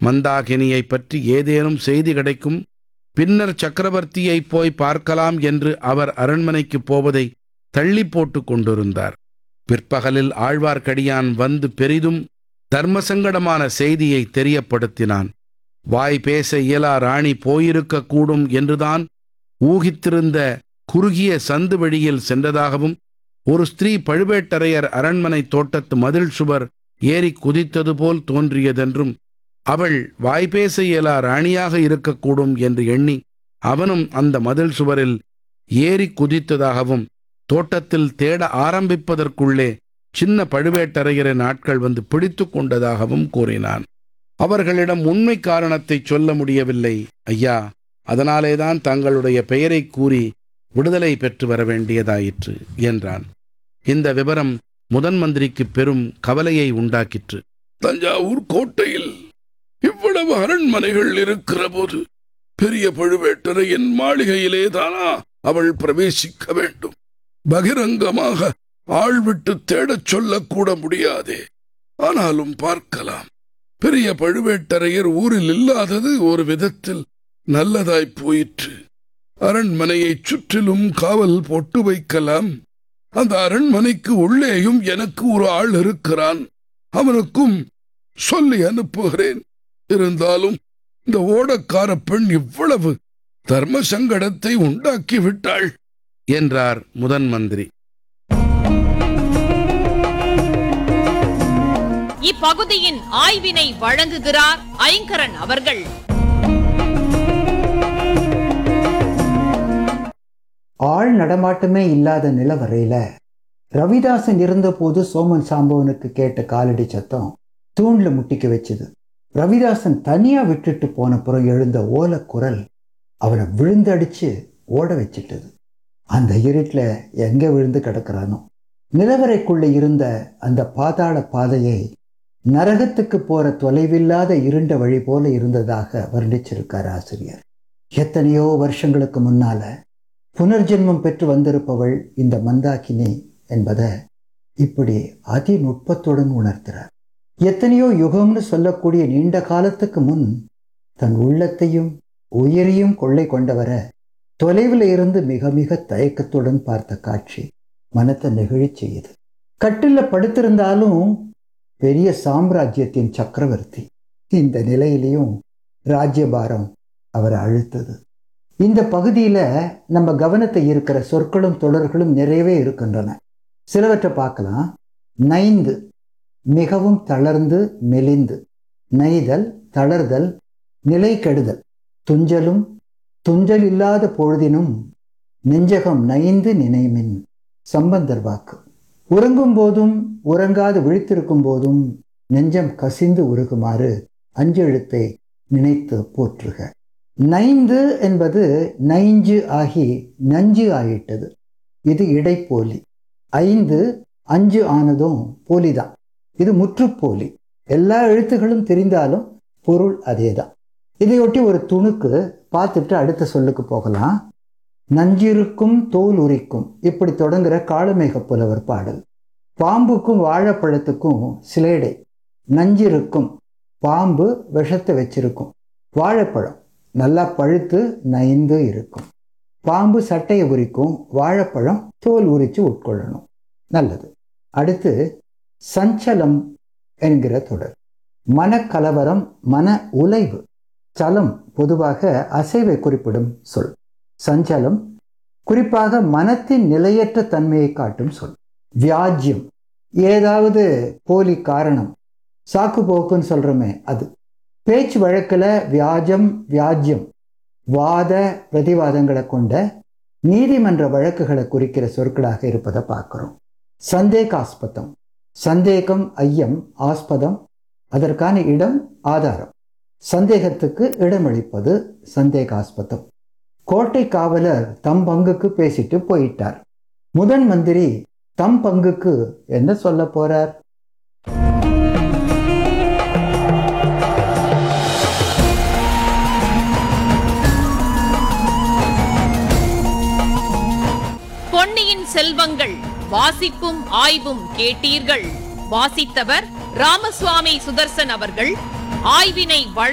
மந்தாகினியை பற்றி ஏதேனும் செய்தி கிடைக்கும் பின்னர் சக்கரவர்த்தியை போய் பார்க்கலாம் என்று அவர் அரண்மனைக்கு போவதை தள்ளி போட்டுக் கொண்டிருந்தார் பிற்பகலில் ஆழ்வார்க்கடியான் வந்து பெரிதும் தர்மசங்கடமான செய்தியை தெரியப்படுத்தினான் வாய் பேச இயலா ராணி போயிருக்கக்கூடும் என்றுதான் ஊகித்திருந்த குறுகிய சந்து வழியில் சென்றதாகவும் ஒரு ஸ்திரீ பழுவேட்டரையர் அரண்மனை தோட்டத்து மதில் சுவர் ஏறி குதித்தது போல் தோன்றியதென்றும் அவள் வாய்பேச இயலா ராணியாக இருக்கக்கூடும் என்று எண்ணி அவனும் அந்த மதில் சுவரில் ஏறி குதித்ததாகவும் தோட்டத்தில் தேட ஆரம்பிப்பதற்குள்ளே சின்ன பழுவேட்டரையரின் ஆட்கள் வந்து பிடித்து கொண்டதாகவும் கூறினான் அவர்களிடம் உண்மை காரணத்தை சொல்ல முடியவில்லை ஐயா அதனாலேதான் தங்களுடைய பெயரை கூறி விடுதலை பெற்று வர வேண்டியதாயிற்று என்றான் இந்த விவரம் முதன் மந்திரிக்கு பெரும் கவலையை உண்டாக்கிற்று தஞ்சாவூர் கோட்டையில் இவ்வளவு அரண்மனைகள் இருக்கிற போது பெரிய பழுவேட்டரையின் மாளிகையிலே தானா அவள் பிரவேசிக்க வேண்டும் பகிரங்கமாக ஆள் விட்டு தேடச் சொல்லக்கூட முடியாதே ஆனாலும் பார்க்கலாம் பெரிய பழுவேட்டரையர் ஊரில் இல்லாதது ஒரு விதத்தில் நல்லதாய் போயிற்று அரண்மனையைச் சுற்றிலும் காவல் போட்டு வைக்கலாம் அந்த அரண்மனைக்கு உள்ளேயும் எனக்கு ஒரு ஆள் இருக்கிறான் அவனுக்கும் சொல்லி அனுப்புகிறேன் இருந்தாலும் இந்த ஓடக்கார பெண் இவ்வளவு தர்ம சங்கடத்தை உண்டாக்கி விட்டாள் என்றார் முதன் மந்திரி இப்பகுதியின் ஆய்வினை வழங்குகிறார் ஐங்கரன் அவர்கள் ஆள் நடமாட்டமே இல்லாத நிலவரையில ரவிதாசன் இருந்தபோது சோமன் சாம்பவனுக்கு கேட்ட காலடி சத்தம் தூண்ல முட்டிக்க வச்சது ரவிதாசன் தனியா விட்டுட்டு போன புறம் எழுந்த ஓல குரல் அவனை விழுந்தடிச்சு ஓட வச்சிட்டது அந்த இருட்டுல எங்க விழுந்து கிடக்கிறானோ நிலவரைக்குள்ள இருந்த அந்த பாதாள பாதையை நரகத்துக்கு போற தொலைவில்லாத இருண்ட வழி போல இருந்ததாக வர்ணிச்சிருக்கார் ஆசிரியர் எத்தனையோ வருஷங்களுக்கு முன்னால புனர்ஜென்மம் பெற்று வந்திருப்பவள் இந்த மந்தாகினி என்பதை இப்படி அதிநுட்பத்துடன் உணர்த்துறார் எத்தனையோ யுகம்னு சொல்லக்கூடிய நீண்ட காலத்துக்கு முன் தன் உள்ளத்தையும் உயிரையும் கொள்ளை கொண்டவரை தொலைவில் இருந்து மிக மிக தயக்கத்துடன் பார்த்த காட்சி மனத்தை நெகிழச் செய்யுது கட்டில படுத்திருந்தாலும் பெரிய சாம்ராஜ்யத்தின் சக்கரவர்த்தி இந்த நிலையிலையும் ராஜ்யபாரம் அவரை அழுத்தது இந்த பகுதியில் நம்ம கவனத்தை இருக்கிற சொற்களும் தொடர்களும் நிறையவே இருக்கின்றன சிலவற்றை பார்க்கலாம் நைந்து மிகவும் தளர்ந்து மெலிந்து நெய்தல் தளர்தல் நிலை கெடுதல் துஞ்சலும் துஞ்சல் இல்லாத பொழுதினும் நெஞ்சகம் நைந்து நினைமின் சம்பந்தர் வாக்கு உறங்கும் போதும் உறங்காது விழித்திருக்கும் போதும் நெஞ்சம் கசிந்து உருகுமாறு அஞ்செழுத்தை நினைத்து போற்றுக நைந்து என்பது நைஞ்சு ஆகி நஞ்சு ஆயிட்டது இது இடைப்போலி ஐந்து அஞ்சு ஆனதும் போலிதான் இது முற்றுப்போலி எல்லா எழுத்துகளும் தெரிந்தாலும் பொருள் அதேதான் இதையொட்டி ஒரு துணுக்கு பார்த்துட்டு அடுத்த சொல்லுக்கு போகலாம் நஞ்சிருக்கும் தோல் உரிக்கும் இப்படி தொடங்குற காளமேக புலவர் பாடல் பாம்புக்கும் வாழைப்பழத்துக்கும் சிலேடை நஞ்சிருக்கும் பாம்பு விஷத்தை வச்சிருக்கும் வாழைப்பழம் நல்லா பழுத்து நைந்து இருக்கும் பாம்பு சட்டையை உரிக்கும் வாழைப்பழம் தோல் உரித்து உட்கொள்ளணும் நல்லது அடுத்து சஞ்சலம் என்கிற தொடர் மனக்கலவரம் மன உலைவு சலம் பொதுவாக அசைவை குறிப்பிடும் சொல் சஞ்சலம் குறிப்பாக மனத்தின் நிலையற்ற தன்மையை காட்டும் சொல் வியாஜ்யம் ஏதாவது போலி காரணம் சாக்கு போக்குன்னு சொல்றோமே அது பேச்சு வழக்கில் வியாஜம் வியாஜ்யம் வாத பிரதிவாதங்களை கொண்ட நீதிமன்ற வழக்குகளை குறிக்கிற சொற்களாக இருப்பதை பார்க்கிறோம் சந்தேகாஸ்பதம் சந்தேகம் ஐயம் ஆஸ்பதம் அதற்கான இடம் ஆதாரம் சந்தேகத்துக்கு இடமளிப்பது சந்தேகாஸ்பதம் கோட்டை காவலர் தம் பங்குக்கு பேசிட்டு போயிட்டார் முதன் மந்திரி தம் பங்குக்கு என்ன சொல்ல போறார் பொன்னியின் செல்வங்கள் வாசிப்பும் ஆய்வும் கேட்டீர்கள் வாசித்தவர் ராமசுவாமி சுதர்சன் அவர்கள் ஆய்வினை வழ